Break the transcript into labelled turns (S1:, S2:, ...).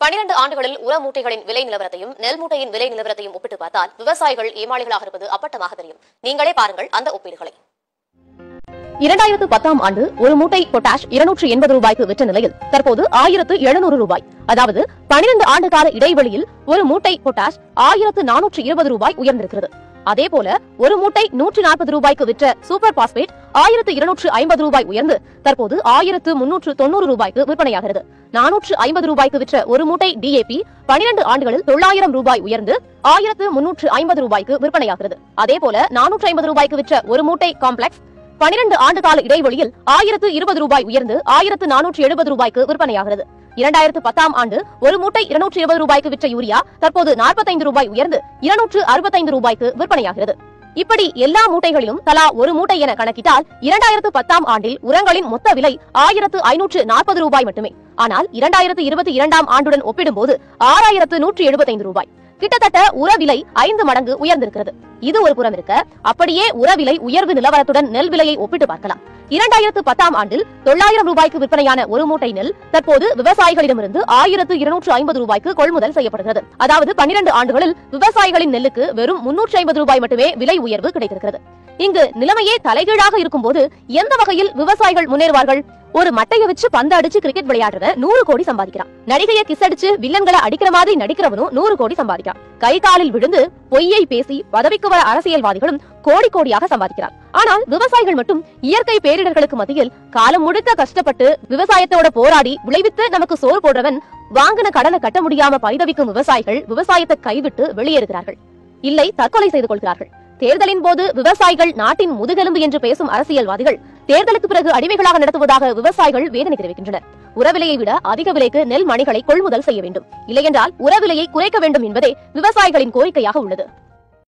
S1: பனிரெண்டு ஆண்டுகளில் உர மூட்டைகளின் விலை நிலவரத்தையும் நெல் மூட்டையின் விலை நிலவரத்தையும் ஒப்பிட்டு பார்த்தால் விவசாயிகள் ஏமாளிகளாக இருப்பது அப்பட்டமாக தெரியும் நீங்களே பாருங்கள் அந்த ஒப்பீடுகளை
S2: இரண்டாயிரத்து பத்தாம் ஆண்டு ஒரு மூட்டை பொட்டாஷ் இருநூற்று எண்பது ரூபாய்க்கு விற்ற நிலையில் தற்போது ஆயிரத்து எழுநூறு ரூபாய் அதாவது பனிரெண்டு ஆண்டு கால இடைவெளியில் ஒரு மூட்டை பொட்டாஷ் ஆயிரத்து நானூற்று இருபது ரூபாய் உயர்ந்திருக்கிறது அதேபோல ஒரு மூட்டை நூற்று நாற்பது ரூபாய்க்கு விற்ற சூப்பர் பாஸ்பேட் ஆயிரத்து இருநூற்று ஐம்பது ரூபாய் உயர்ந்து தற்போது ஆயிரத்து முன்னூற்று தொண்ணூறு ரூபாய்க்கு விற்பனையாகிறது நானூற்று ஐம்பது ரூபாய்க்கு விற்ற ஒரு மூட்டை டிஏபி பனிரெண்டு ஆண்டுகளில் தொள்ளாயிரம் ரூபாய் உயர்ந்து ஆயிரத்து முன்னூற்று ஐம்பது ரூபாய்க்கு விற்பனையாகிறது அதேபோல நானூற்று ஐம்பது ரூபாய்க்கு விற்ற ஒரு மூட்டை காம்ப்ளெக்ஸ் பனிரெண்டு ஆண்டு கால இடைவெளியில் ஆயிரத்து இருபது ரூபாய் உயர்ந்து ஆயிரத்து நானூற்று எழுபது ரூபாய்க்கு விற்பனையாகிறது இரண்டாயிரத்து பத்தாம் ஆண்டு ஒரு மூட்டை இருநூற்று இருபது ரூபாய்க்கு விற்ற யூரியா தற்போது நாற்பத்தைந்து ரூபாய் உயர்ந்து இருநூற்று அறுபத்தைந்து ரூபாய்க்கு விற்பனையாகிறது இப்படி எல்லா மூட்டைகளிலும் தலா ஒரு மூட்டை என கணக்கிட்டால் இரண்டாயிரத்து பத்தாம் ஆண்டில் உரங்களின் மொத்த விலை ஆயிரத்து ஐநூற்று நாற்பது ரூபாய் மட்டுமே ஆனால் இரண்டாயிரத்து இருபத்தி இரண்டாம் ஆண்டுடன் ஒப்பிடும்போது ஆறாயிரத்து நூற்று எழுபத்தைந்து ரூபாய் கிட்டத்தட்ட உர விலை ஐந்து மடங்கு உயர்ந்திருக்கிறது இது ஒரு புறம் இருக்க அப்படியே உர விலை உயர்வு நிலவரத்துடன் நெல் விலையை ஒப்பிட்டு பார்க்கலாம் இரண்டாயிரத்து பத்தாம் ஆண்டில் தொள்ளாயிரம் ரூபாய்க்கு விற்பனையான ஒரு மூட்டை நெல் தற்போது விவசாயிகளிடமிருந்து ஆயிரத்து இருநூற்று ஐம்பது ரூபாய்க்கு கொள்முதல் செய்யப்படுகிறது அதாவது பன்னிரண்டு ஆண்டுகளில் விவசாயிகளின் நெல்லுக்கு வெறும் முன்னூற்றி ஐம்பது ரூபாய் மட்டுமே விலை உயர்வு கிடைத்திருக்கிறது இங்கு நிலைமையே தலைகீழாக இருக்கும்போது எந்த வகையில் விவசாயிகள் முன்னேறுவார்கள் ஒரு மட்டைய வச்சு பந்து அடிச்சு கிரிக்கெட் விளையாடுறவன் நூறு கோடி சம்பாதிக்கிறான் நடிகைய கிஸ் அடிச்சு வில்லன்களை அடிக்கிற மாதிரி நடிக்கிறவனும் நூறு கோடி சம்பாதிக்கிறான் கை காலில் விழுந்து பொய்யை பேசி பதவிக்கு வர அரசியல்வாதிகளும் கோடி கோடியாக சம்பாதிக்கிறார் ஆனால் விவசாயிகள் மட்டும் இயற்கை பேரிடர்களுக்கு மத்தியில் காலம் முழுக்க கஷ்டப்பட்டு விவசாயத்தோட போராடி விளைவித்து நமக்கு சோறு போடுறவன் வாங்கின கடனை கட்ட முடியாம பரிதவிக்கும் விவசாயிகள் விவசாயத்தை கைவிட்டு வெளியேறுகிறார்கள் இல்லை தற்கொலை செய்து கொள்கிறார்கள் தேர்தலின் போது விவசாயிகள் நாட்டின் முதுகெலும்பு என்று பேசும் அரசியல்வாதிகள் தேர்தலுக்கு பிறகு அடிமைகளாக நடத்துவதாக விவசாயிகள் வேதனை தெரிவிக்கின்றனர் உரவிலையை விட அதிக விலைக்கு நெல் மணிகளை கொள்முதல் செய்ய வேண்டும் இல்லையென்றால் உரவிலையை குறைக்க வேண்டும் என்பதே விவசாயிகளின் கோரிக்கையாக உள்ளது